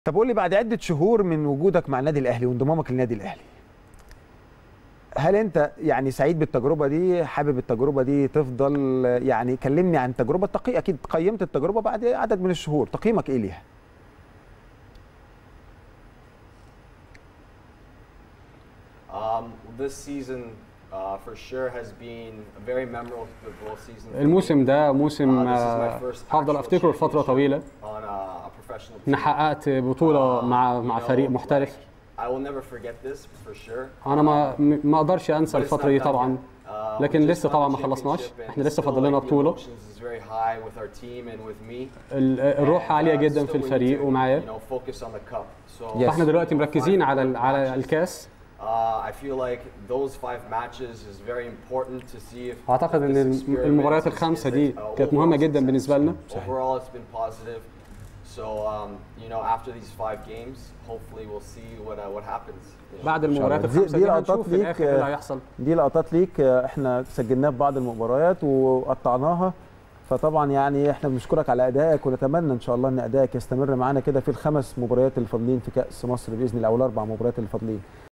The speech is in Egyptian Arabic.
طب قول لي بعد عده شهور من وجودك مع النادي الاهلي وانضمامك للنادي الاهلي هل انت يعني سعيد بالتجربه دي حابب التجربه دي تفضل يعني كلمني عن التجربه التقي اكيد قيمت التجربه بعد عدد من الشهور تقييمك ايه ليها Um, this season, uh, for sure, has been a very memorable season. for me. الموسم ده موسم Uh, this is my آه، first هفضل actual افتكره لفتره championship طويله on a, a professional ان team. حققت بطوله Um, مع you مع know, فريق like, محترف I will never forget this for sure. انا ما ما اقدرش انسى But it's الفتره دي not done طبعا yet. Uh, لكن we just لسه won طبعا the ما خلصناش championship and احنا لسه still, فاضل لنا like, the بطوله emotions is very high with our team and with me. ال- الروح And, عاليه uh, جدا still في we need الفريق to, ومعايا you know, focus on the cup. So, Yes. فاحنا دلوقتي مركزين five على ال- important على matches. الكاس Uh, I feel like those five matches is very important to see if اعتقد ان this الم- experiment المباريات is- الخمسه is دي a كانت مهمه overall جدا success. بالنسبه لنا Overall, it's been positive. So, um, you know, after these five games, hopefully we'll see what uh, what happens. بعد شاء المباريات الله. دي- الخمسه دي دي لقطات هنشوف في ليك، الاخر ايه اللي آه، هيحصل دي لقطات ليك آه، احنا سجلناها في بعض المباريات وقطعناها فطبعا يعني احنا بنشكرك على ادائك ونتمنى ان شاء الله ان ادائك يستمر معانا كده في الخمس مباريات اللي فاضلين في كاس مصر باذن الله او الاربع مباريات اللي فاضلين